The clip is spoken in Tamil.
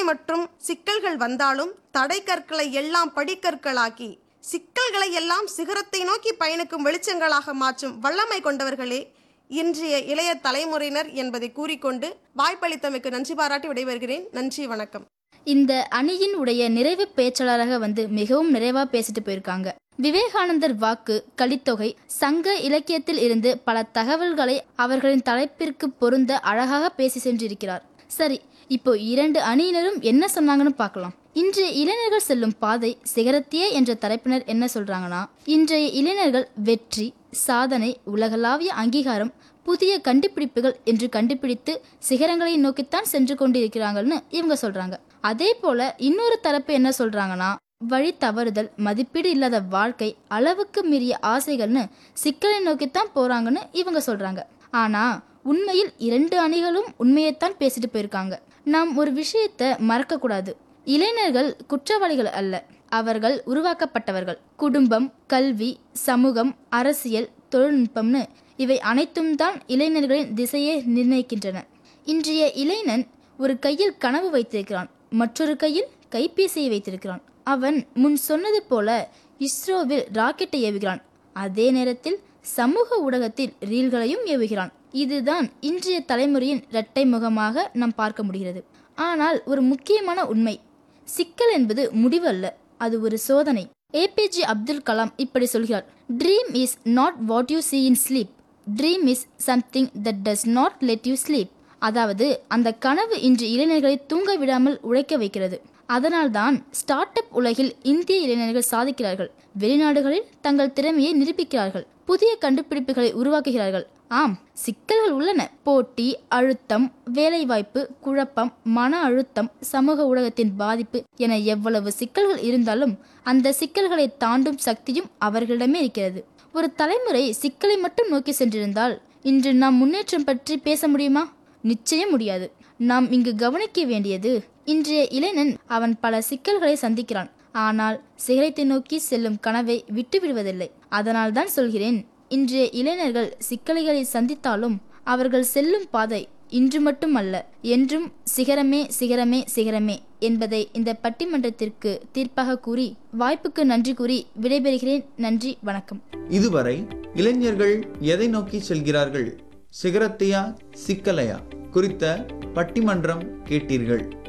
பிரச்சனை மற்றும் சிக்கல்கள் வந்தாலும் தடை கற்களை எல்லாம் படிக்கற்களாக்கி சிக்கல்களை எல்லாம் சிகரத்தை நோக்கி பயணிக்கும் வெளிச்சங்களாக மாற்றும் வல்லமை கொண்டவர்களே இன்றைய இளைய தலைமுறையினர் என்பதை கூறிக்கொண்டு வாய்ப்பளித்தமைக்கு நன்றி பாராட்டி விடைபெறுகிறேன் நன்றி வணக்கம் இந்த அணியின் உடைய நிறைவு பேச்சாளராக வந்து மிகவும் நிறைவா பேசிட்டு போயிருக்காங்க விவேகானந்தர் வாக்கு கலித்தொகை சங்க இலக்கியத்தில் இருந்து பல தகவல்களை அவர்களின் தலைப்பிற்கு பொருந்த அழகாக பேசி சென்றிருக்கிறார் சரி இப்போ இரண்டு அணியினரும் என்ன சொன்னாங்கன்னு பார்க்கலாம் இன்றைய இளைஞர்கள் செல்லும் பாதை சிகரத்தியே என்ற தரப்பினர் என்ன சொல்றாங்கன்னா இன்றைய இளைஞர்கள் வெற்றி சாதனை உலகளாவிய அங்கீகாரம் புதிய கண்டுபிடிப்புகள் என்று கண்டுபிடித்து சிகரங்களை நோக்கித்தான் சென்று கொண்டிருக்கிறாங்கன்னு இவங்க சொல்றாங்க அதே போல இன்னொரு தரப்பு என்ன சொல்றாங்கன்னா வழி தவறுதல் மதிப்பீடு இல்லாத வாழ்க்கை அளவுக்கு மீறிய ஆசைகள்னு சிக்கலை நோக்கித்தான் போறாங்கன்னு இவங்க சொல்றாங்க ஆனா உண்மையில் இரண்டு அணிகளும் உண்மையைத்தான் பேசிட்டு போயிருக்காங்க நாம் ஒரு விஷயத்தை மறக்க கூடாது இளைஞர்கள் குற்றவாளிகள் அல்ல அவர்கள் உருவாக்கப்பட்டவர்கள் குடும்பம் கல்வி சமூகம் அரசியல் தொழில்நுட்பம்னு இவை அனைத்தும் தான் இளைஞர்களின் திசையை நிர்ணயிக்கின்றன இன்றைய இளைஞன் ஒரு கையில் கனவு வைத்திருக்கிறான் மற்றொரு கையில் கைபேசியை வைத்திருக்கிறான் அவன் முன் சொன்னது போல இஸ்ரோவில் ராக்கெட்டை ஏவுகிறான் அதே நேரத்தில் சமூக ஊடகத்தில் ரீல்களையும் ஏவுகிறான் இதுதான் இன்றைய தலைமுறையின் இரட்டை முகமாக நாம் பார்க்க முடிகிறது ஆனால் ஒரு முக்கியமான உண்மை சிக்கல் என்பது முடிவு அல்ல அது ஒரு சோதனை ஏபிஜே அப்துல் கலாம் இப்படி சொல்கிறார் dream is not what you see in sleep dream is something that does not let you sleep அதாவது அந்த கனவு இன்று இளைஞர்களை தூங்க விடாமல் உழைக்க வைக்கிறது அதனால்தான் ஸ்டார்ட் அப் உலகில் இந்திய இளைஞர்கள் சாதிக்கிறார்கள் வெளிநாடுகளில் தங்கள் திறமையை நிரூபிக்கிறார்கள் புதிய கண்டுபிடிப்புகளை உருவாக்குகிறார்கள் ஆம் சிக்கல்கள் உள்ளன போட்டி அழுத்தம் வேலைவாய்ப்பு குழப்பம் மன அழுத்தம் சமூக ஊடகத்தின் பாதிப்பு என எவ்வளவு சிக்கல்கள் இருந்தாலும் அந்த சிக்கல்களை தாண்டும் சக்தியும் அவர்களிடமே இருக்கிறது ஒரு தலைமுறை சிக்கலை மட்டும் நோக்கி சென்றிருந்தால் இன்று நாம் முன்னேற்றம் பற்றி பேச முடியுமா நிச்சயம் முடியாது நாம் இங்கு கவனிக்க வேண்டியது இன்றைய இளைஞன் அவன் பல சிக்கல்களை சந்திக்கிறான் ஆனால் சிகரத்தை நோக்கி செல்லும் கனவை விட்டுவிடுவதில்லை அதனால்தான் சொல்கிறேன் இன்றைய இளைஞர்கள் சிக்கல்களை சந்தித்தாலும் அவர்கள் செல்லும் பாதை இன்று மட்டும் அல்ல என்றும் சிகரமே சிகரமே சிகரமே என்பதை இந்த பட்டிமன்றத்திற்கு தீர்ப்பாக கூறி வாய்ப்புக்கு நன்றி கூறி விடைபெறுகிறேன் நன்றி வணக்கம் இதுவரை இளைஞர்கள் எதை நோக்கி செல்கிறார்கள் சிகரத்தையா சிக்கலையா குறித்த பட்டிமன்றம் கேட்டீர்கள்